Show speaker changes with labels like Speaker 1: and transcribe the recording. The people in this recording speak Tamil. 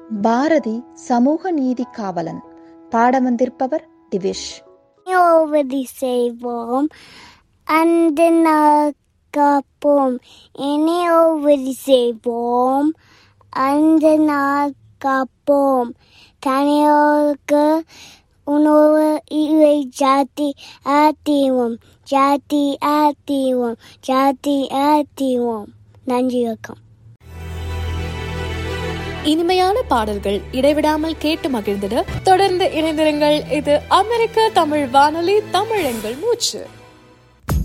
Speaker 1: பாரதி சமூக நீதி காவலன் பாடம் வந்திருப்பவர் திவிஷ்
Speaker 2: ஓவதி செய்வோம் அந்த நாள் காப்போம் இனி ஓவதி செய்வோம் அந்த நாள் காப்போம் தனியோருக்கு உணவு இவை ஜாதி ஆத்திவோம் ஜாதி ஆத்திவோம் ஜாதி ஆத்திவோம் நன்றி வணக்கம்
Speaker 3: இனிமையான பாடல்கள் இடைவிடாமல் கேட்டு மகிழ்ந்திட தொடர்ந்து இணைந்திருங்கள் இது அமெரிக்க தமிழ் வானொலி தமிழ் எங்கள் மூச்சு